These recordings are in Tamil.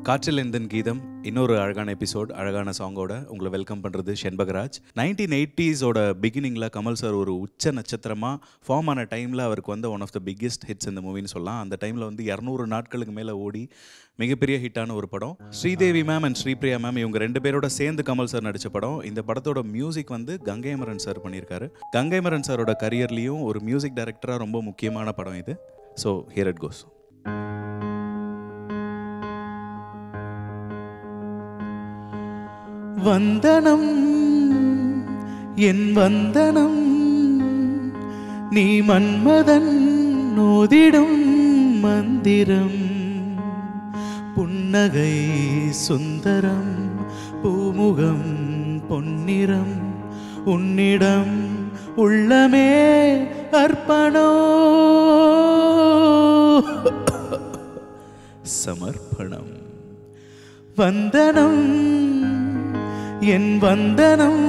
காற்றில் எந்தன் கீதம் இன்னொரு அழகான எபிசோட் அழகான சாங்கோட உங்களை வெல்கம் பண்ணுறது ஷென்பகராஜ் நைன்டீன் எயிட்டிஸோட பிகினிங்கில் கமல் சார் ஒரு உச்ச நட்சத்திரமாக ஃபார்ம் ஆன டைமில் அவருக்கு வந்து one of the biggest hits இந்த மூவின்னு சொல்லலாம் அந்த டைமில் வந்து இரநூறு நாட்களுக்கு மேலே ஓடி மிகப்பெரிய ஹிட்டான ஒரு படம் Sridevi ma'am and Sripriya ma'am இவங்க ரெண்டு பேரோட சேர்ந்து கமல் சார் நடித்த படம் இந்த படத்தோட மியூசிக் வந்து கங்கைமரன் சார் பண்ணியிருக்காரு கங்கைமரன் சாரோட கரியர்லேயும் ஒரு மியூசிக் டைரக்டராக ரொம்ப முக்கியமான படம் இது ஸோ ஹியர் இட் கோஸ் வந்தனம் என் வந்தனம் நீ மன்மதன் நோதிடும் மந்திரம் புன்னகை சுந்தரம் பூமுகம் பொன்னிறம் உன்னிடம் உள்ளமே அர்ப்பணோ சமர்ப்பணம் வந்தனம் என் வந்தனம்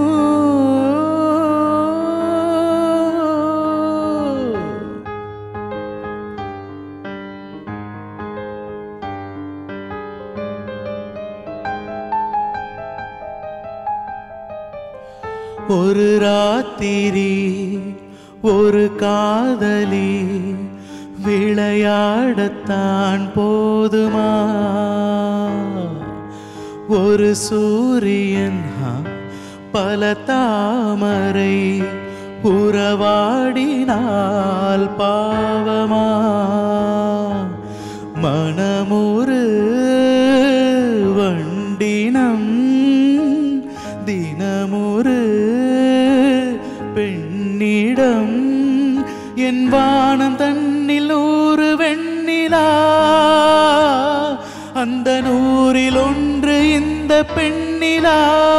ஒரு ராத்திரி ஒரு காதலி விளையாடத்தான் போதுமா ஒரு சூரியன் ஆ, பல தாமரை உறவாடினால் பாவமா மனமொரு வண்டினம் தினமொரு பெண்ணிடம் என் வானம் தன்னில் நூறு வெண்ணிலா அந்த நூறில் ஒன்று இந்த பெண்ணிலா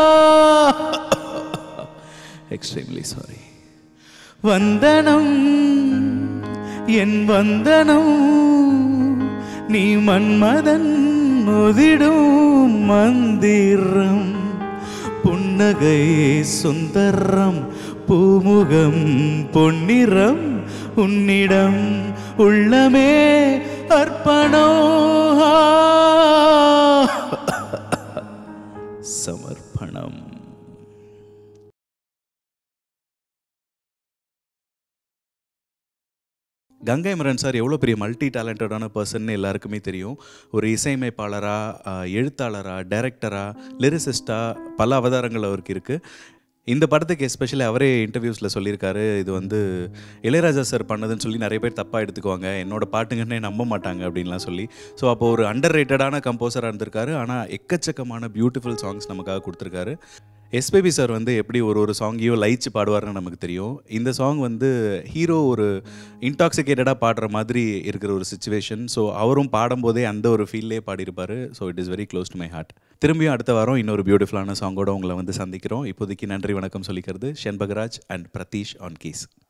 எக்ஸ்ட்ரீம்லி சாரி வந்தனம் என் வந்தனம் நீ மன்மதன் முதிடும் மந்திரம் புன்னகை சுந்தரம் பூமுகம் பொன்னிறம் உன்னிடம் உள்ளமே அர்ப்பணோ சமர்ப்பணம் கங்கை மரன் சார் எவ்வளோ பெரிய மல்டி டேலண்டடான பர்சன் எல்லாருக்குமே தெரியும் ஒரு இசையமைப்பாளராக எழுத்தாளராக டைரக்டராக லிரிசிஸ்டாக பல அவதாரங்கள் அவருக்கு இருக்குது இந்த படத்துக்கு எஸ்பெஷலி அவரே இன்டர்வியூஸில் சொல்லியிருக்காரு இது வந்து இளையராஜா சார் பண்ணதுன்னு சொல்லி நிறைய பேர் தப்பாக எடுத்துக்குவாங்க என்னோட பாட்டுங்கன்னே நம்ப மாட்டாங்க அப்படின்லாம் சொல்லி ஸோ அப்போ ஒரு அண்டர் ரேட்டடான கம்போசராக இருந்திருக்காரு ஆனால் எக்கச்சக்கமான பியூட்டிஃபுல் சாங்ஸ் நமக்காக கொடுத்துருக்காரு எஸ்பிபி சார் வந்து எப்படி ஒரு ஒரு சாங்கையும் லயிச்சு பாடுவார்னு நமக்கு தெரியும் இந்த சாங் வந்து ஹீரோ ஒரு இன்டாக்சிகேட்டடாக பாடுற மாதிரி இருக்கிற ஒரு சுச்சுவேஷன் ஸோ அவரும் பாடும்போதே அந்த ஒரு ஃபீல்லே பாடியிருப்பார் so it is very close to my heart திரும்பியும் அடுத்த வாரம் இன்னொரு பியூட்டிஃபுல்லான சாங்கோட உங்களை வந்து சந்திக்கிறோம் இப்போதைக்கு நன்றி வணக்கம் சொல்லிக்கிறது Shenbagaraj and Pradeesh on keys